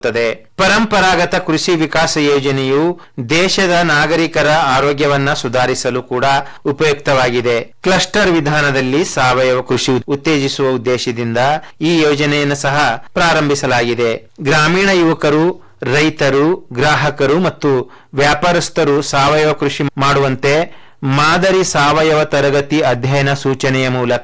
ತ್ತದೆ. ಪರಂಪರಾಗತ ಕೃಷಿ ವಿಕಾಸ ಯೋಜನೆಯು ದೇಶದ ನಾಗರಿಕರ ಆರೋಗ್ಯವನ್ನ ಸುಧಾರಿಸಲು ಕೂಡ ಉಪಯುಕ್ತವಾಗಿದೆ ಕ್ಲಸ್ಟರ್ ವಿಧಾನದಲ್ಲಿ ಸಾವಯವ ಕೃಷಿ ಉತ್ತೇಜಿಸುವ ಉದ್ದೇಶದಿಂದ ಈ ಯೋಜನೆಯನ್ನು ಸಹ ಪ್ರಾರಂಭಿಸಲಾಗಿದೆ ಗ್ರಾಮೀಣ ಯುವಕರು ರೈತರು ಗ್ರಾಹಕರು ಮತ್ತು ವ್ಯಾಪಾರಸ್ಥರು ಸಾವಯವ ಕೃಷಿ ಮಾಡುವಂತೆ ಮಾದರಿ ಸಾವಯವ ತರಗತಿ ಅಧ್ಯಯನ ಸೂಚನೆಯ ಮೂಲಕ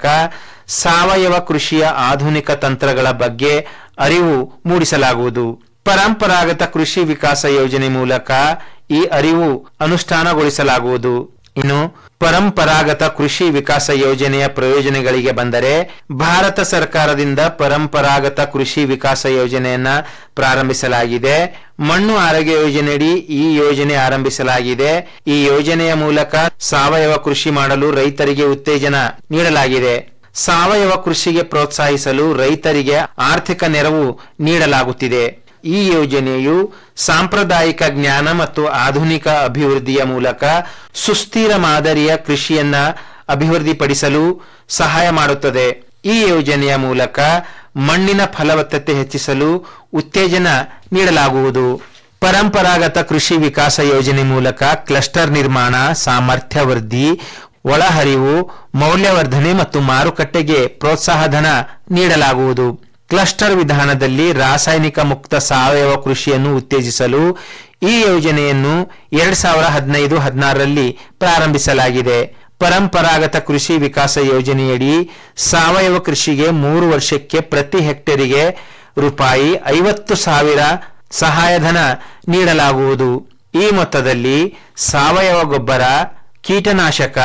ಸಾವಯವ ಕೃಷಿಯ ಆಧುನಿಕ ತಂತ್ರಗಳ ಬಗ್ಗೆ ಅರಿವು ಮೂಡಿಸಲಾಗುವುದು ಪರಂಪರಾಗತ ಕೃಷಿ ವಿಕಾಸ ಯೋಜನೆ ಮೂಲಕ ಈ ಅರಿವು ಅನುಷ್ಠಾನಗೊಳಿಸಲಾಗುವುದು ಇನ್ನು ಪರಂಪರಾಗತ ಕೃಷಿ ವಿಕಾಸ ಯೋಜನೆಯ ಪ್ರಯೋಜನಗಳಿಗೆ ಬಂದರೆ ಭಾರತ ಸರ್ಕಾರದಿಂದ ಪರಂಪರಾಗತ ಕೃಷಿ ವಿಕಾಸ ಯೋಜನೆಯನ್ನ ಪ್ರಾರಂಭಿಸಲಾಗಿದೆ ಮಣ್ಣು ಆರೋಗ್ಯ ಯೋಜನೆಯಡಿ ಈ ಯೋಜನೆ ಆರಂಭಿಸಲಾಗಿದೆ ಈ ಯೋಜನೆಯ ಮೂಲಕ ಸಾವಯವ ಕೃಷಿ ಮಾಡಲು ರೈತರಿಗೆ ಉತ್ತೇಜನ ನೀಡಲಾಗಿದೆ ಸಾವಯವ ಕೃಷಿಗೆ ಪ್ರೋತ್ಸಾಹಿಸಲು ರೈತರಿಗೆ ಆರ್ಥಿಕ ನೆರವು ನೀಡಲಾಗುತ್ತಿದೆ ಈ ಯೋಜನೆಯು ಸಾಂಪ್ರದಾಯಿಕ ಜ್ಞಾನ ಮತ್ತು ಆಧುನಿಕ ಅಭಿವೃದ್ಧಿಯ ಮೂಲಕ ಸುಸ್ಥಿರ ಮಾದರಿಯ ಕೃಷಿಯನ್ನ ಅಭಿವೃದ್ಧಿಪಡಿಸಲು ಸಹಾಯ ಮಾಡುತ್ತದೆ ಈ ಯೋಜನೆಯ ಮೂಲಕ ಮಣ್ಣಿನ ಫಲವತ್ತತೆ ಹೆಚ್ಚಿಸಲು ಉತ್ತೇಜನ ನೀಡಲಾಗುವುದು ಪರಂಪರಾಗತ ಕೃಷಿ ವಿಕಾಸ ಯೋಜನೆ ಮೂಲಕ ಕ್ಲಸ್ಟರ್ ನಿರ್ಮಾಣ ಸಾಮರ್ಥ್ಯ ವೃದ್ಧಿ ಒಳಹರಿವು ಮೌಲ್ಯವರ್ಧನೆ ಮತ್ತು ಮಾರುಕಟ್ಟೆಗೆ ಪ್ರೋತ್ಸಾಹಧನ ನೀಡಲಾಗುವುದು ಕ್ಲಸ್ಟರ್ ವಿಧಾನದಲ್ಲಿ ರಾಸಾಯನಿಕ ಮುಕ್ತ ಸಾವಯವ ಕೃಷಿಯನ್ನು ಉತ್ತೇಜಿಸಲು ಈ ಯೋಜನೆಯನ್ನು ಎರಡ್ ಸಾವಿರ ಹದಿನೈದು ಹದಿನಾರರಲ್ಲಿ ಪ್ರಾರಂಭಿಸಲಾಗಿದೆ ಪರಂಪರಾಗತ ಕೃಷಿ ವಿಕಾಸ ಯೋಜನೆಯಡಿ ಸಾವಯವ ಕೃಷಿಗೆ ಮೂರು ವರ್ಷಕ್ಕೆ ಪ್ರತಿ ಹೆಕ್ಟೇರಿಗೆ ರೂಪಾಯಿ ಐವತ್ತು ಸಾವಿರ ಸಹಾಯಧನ ನೀಡಲಾಗುವುದು ಈ ಮೊತ್ತದಲ್ಲಿ ಸಾವಯವ ಗೊಬ್ಬರ ಕೀಟನಾಶಕ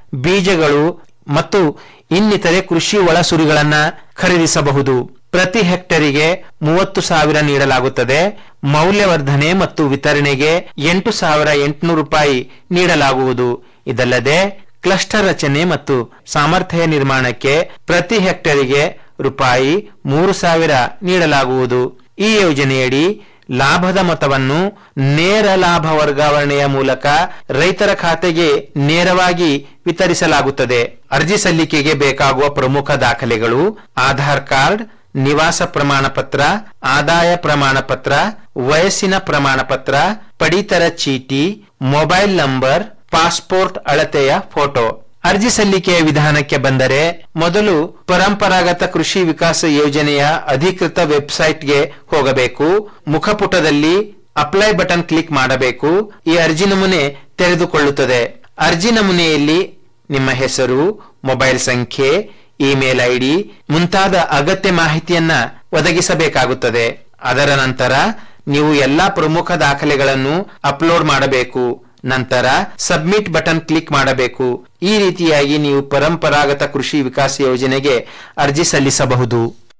ಬೀಜಗಳು ಮತ್ತು ಇನ್ನಿತರೆ ಕೃಷಿ ಒಳಸುರಿಗಳನ್ನ ಖರೀದಿಸಬಹುದು ಪ್ರತಿ ಹೆಕ್ಟರಿಗೆ ಮೂವತ್ತು ಸಾವಿರ ನೀಡಲಾಗುತ್ತದೆ ಮೌಲ್ಯವರ್ಧನೆ ಮತ್ತು ವಿತರಣೆಗೆ ಎಂಟು ಸಾವಿರ ಎಂಟುನೂರು ರೂಪಾಯಿ ನೀಡಲಾಗುವುದು ಇದಲ್ಲದೆ ಕ್ಲಸ್ಟರ್ ರಚನೆ ಮತ್ತು ಸಾಮರ್ಥ್ಯ ನಿರ್ಮಾಣಕ್ಕೆ ಪ್ರತಿ ಹೆಕ್ಟರಿಗೆ ರೂಪಾಯಿ ಮೂರು ಸಾವಿರ ನೀಡಲಾಗುವುದು ಈ ಯೋಜನೆಯಡಿ ಲಾಭದ ಮೊತ್ತವನ್ನು ನೇರ ಲಾಭ ವರ್ಗಾವಣೆಯ ಮೂಲಕ ರೈತರ ಖಾತೆಗೆ ನೇರವಾಗಿ ವಿತರಿಸಲಾಗುತ್ತದೆ ಅರ್ಜಿ ಸಲ್ಲಿಕೆಗೆ ಬೇಕಾಗುವ ಪ್ರಮುಖ ದಾಖಲೆಗಳು ಆಧಾರ್ ಕಾರ್ಡ್ ನಿವಾಸ ಪ್ರಮಾಣ ಪತ್ರ ಆದಾಯ ಪ್ರಮಾಣ ಪತ್ರ ವಯಸ್ಸಿನ ಪ್ರಮಾಣ ಪತ್ರ ಪಡಿತರ ಚೀಟಿ ಮೊಬೈಲ್ ನಂಬರ್ ಪಾಸ್ಪೋರ್ಟ್ ಅಳತೆಯ ಫೋಟೋ ಅರ್ಜಿ ಸಲ್ಲಿಕೆಯ ವಿಧಾನಕ್ಕೆ ಬಂದರೆ ಮೊದಲು ಪರಂಪರಾಗತ ಕೃಷಿ ವಿಕಾಸ ಯೋಜನೆಯ ಅಧಿಕೃತ ವೆಬ್ಸೈಟ್ಗೆ ಹೋಗಬೇಕು ಮುಖಪುಟದಲ್ಲಿ ಅಪ್ಲೈ ಬಟನ್ ಕ್ಲಿಕ್ ಮಾಡಬೇಕು ಈ ಅರ್ಜಿ ನಮೂನೆ ತೆರೆದುಕೊಳ್ಳುತ್ತದೆ ಅರ್ಜಿ ನಮೂನೆಯಲ್ಲಿ ನಿಮ್ಮ ಹೆಸರು ಮೊಬೈಲ್ ಸಂಖ್ಯೆ ಇಮೇಲ್ ಐಡಿ ಮುಂತಾದ ಅಗತ್ಯ ಮಾಹಿತಿಯನ್ನ ಒದಗಿಸಬೇಕಾಗುತ್ತದೆ ಅದರ ನಂತರ ನೀವು ಎಲ್ಲಾ ಪ್ರಮುಖ ದಾಖಲೆಗಳನ್ನು ಅಪ್ಲೋಡ್ ಮಾಡಬೇಕು ನಂತರ ಸಬ್ಮಿಟ್ ಬಟನ್ ಕ್ಲಿಕ್ ಮಾಡಬೇಕು ಈ ರೀತಿಯಾಗಿ ನೀವು ಪರಂಪರಾಗತ ಕೃಷಿ ವಿಕಾಸ ಯೋಜನೆಗೆ ಅರ್ಜಿ ಸಲ್ಲಿಸಬಹುದು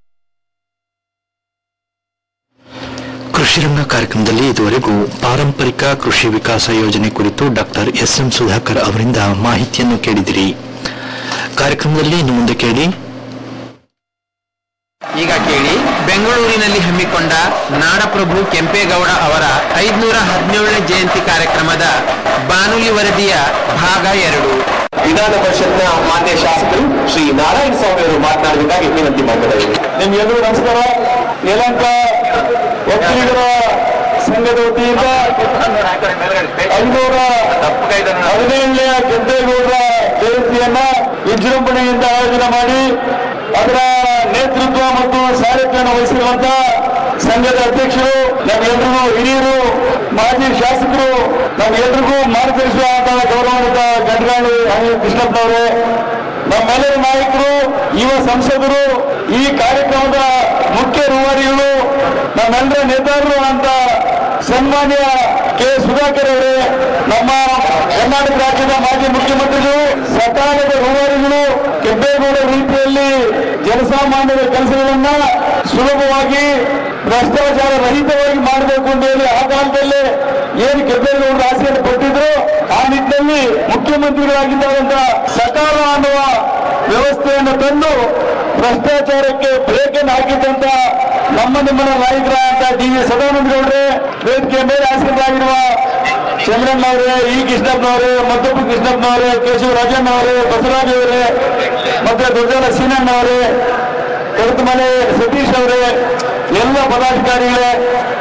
ಕೃಷಿರಂಗ ಕಾರ್ಯಕ್ರಮದಲ್ಲಿ ಇದುವರೆಗೂ ಪಾರಂಪರಿಕ ಕೃಷಿ ವಿಕಾಸ ಯೋಜನೆ ಕುರಿತು ಡಾಕ್ಟರ್ ಎಸ್ ಎಂ ಸುಧಾಕರ್ ಅವರಿಂದ ಮಾಹಿತಿಯನ್ನು ಕೇಳಿದಿರಿ ಕಾರ್ಯಕ್ರಮದಲ್ಲಿ ಇನ್ನು ಮುಂದೆ ಕೇಳಿ ಈಗ ಕೇಳಿ ಬೆಂಗಳೂರಿನಲ್ಲಿ ಹಮ್ಮಿಕೊಂಡ ನಾಡಪ್ರಭು ಕೆಂಪೇಗೌಡ ಅವರ ಐದ್ನೂರ ಹದಿನೇಳನೇ ಜಯಂತಿ ಕಾರ್ಯಕ್ರಮದ ಬಾನುಲಿ ವರದಿಯ ಭಾಗ ಎರಡು ವಿಧಾನ ಪರಿಷತ್ನ ಮಾನ್ಯ ಶಾಸಕರು ಶ್ರೀ ನಾರಾಯಣ ಸ್ವಾಮಿ ಅವರು ಮಾತನಾಡಬೇಕಾಗಿ ವಿನಂತಿ ಮಾಡ್ತಾ ಇದ್ದೀನಿ ನಿಮ್ಗೆಲ್ಲರೂ ನಮಸ್ಕಾರ ಯಲಂಕ ಒಕ್ಕಲಿಗರ ಸಂಘದ ವತಿಯಿಂದ ಐನೂರ ಹದಿನೇಳನೆಯ ಕೆಂಪೇಗೌಡರ ಜಯಂತಿಯನ್ನ ವಿಜೃಂಭಣೆಯಿಂದ ಆಯೋಜನೆ ಮಾಡಿ ಅದರ ನೇತೃತ್ವ ಮತ್ತು ಸಾರಥ್ಯವನ್ನು ವಹಿಸಿರುವಂತ ಸಂಘದ ಅಧ್ಯಕ್ಷರು ನಮ್ಗೆಲ್ರಿಗೂ ಹಿರಿಯರು ಮಾಜಿ ಶಾಸಕರು ನಮ್ಗೆಲ್ರಿಗೂ ಮಾರ್ಗದರ್ಶಿಸುವಂತಹ ಗೌರವಾನ್ವಿತ ಗಡ್ಗಾಳಿ ಅನಿಲ್ ಕೃಷ್ಣಪ್ಪನವರೇ ನಮ್ಮೆಲ್ಲರ ನಾಯಕರು ಯುವ ಸಂಸದರು ಈ ಕಾರ್ಯಕ್ರಮದ ಮುಖ್ಯ ರೂವಾರಿಗಳು ನಮ್ಮೆಲ್ಲರ ನೇತಾರರು ಅಂತ ಸನ್ಮಾನ್ಯ ಕೆ ಸುಧಾಕರ್ ಅವರೇ ನಮ್ಮ ಕರ್ನಾಟಕ ರಾಜ್ಯದ ಮಾಜಿ ಮುಖ್ಯಮಂತ್ರಿಗಳು ಸಕಾಲದ ರೂವಾರಿಗಳು ಕೆಂಪೇಗೌಡ ರೀತಿಯಲ್ಲಿ ಜನಸಾಮಾನ್ಯರ ಕೆಲಸಗಳನ್ನ ಸುಲಭವಾಗಿ ಭ್ರಷ್ಟಾಚಾರ ರಹಿತವಾಗಿ ಮಾಡಬೇಕು ಅಂತ ಹೇಳಿ ಆ ಕಾಲದಲ್ಲೇ ಏನು ಕೆಂಪೇಗೌಡರ ಆಸೆಯನ್ನು ಪಟ್ಟಿದ್ರು ಆ ನಿಟ್ಟಿನಲ್ಲಿ ಮುಖ್ಯಮಂತ್ರಿಗಳಾಗಿದ್ದಾಗ ಸಕಾಲ ಅನ್ನುವ ವ್ಯವಸ್ಥೆಯನ್ನು ತಂದು ಭ್ರಷ್ಟಾಚಾರಕ್ಕೆ ಬ್ರೇಕ್ ಅನ್ನು ಹಾಕಿದ್ದಂತ ನಮ್ಮ ನಿಮ್ಮನ ನಾಯಕರಾದಂತ ಡಿ ವಿ ಸದಾನಂದ ಗೌಡ್ರೆ ವೇದಿಕೆ ಮೇಲೆ ಆಸೀನರಾಗಿರುವ ಚಂದ್ರಣ್ಣವರೇ ಇ ಕೃಷ್ಣಪ್ಪನವರೇ ಮತ್ತೊಬ್ಬ ಕೃಷ್ಣಪ್ಪನವರೇ ಕೇಶವ ರಾಜಣ್ಣವರೇ ಬಸವರಾಜ್ ಅವರೇ ಮತ್ತೆ ದೊಡ್ಡ ಸೀನಣ್ಣವರೇ ಕರುತಮನೆ ಸತೀಶ್ ಅವರೇ ಎಲ್ಲ ಪದಾಧಿಕಾರಿಗಳೇ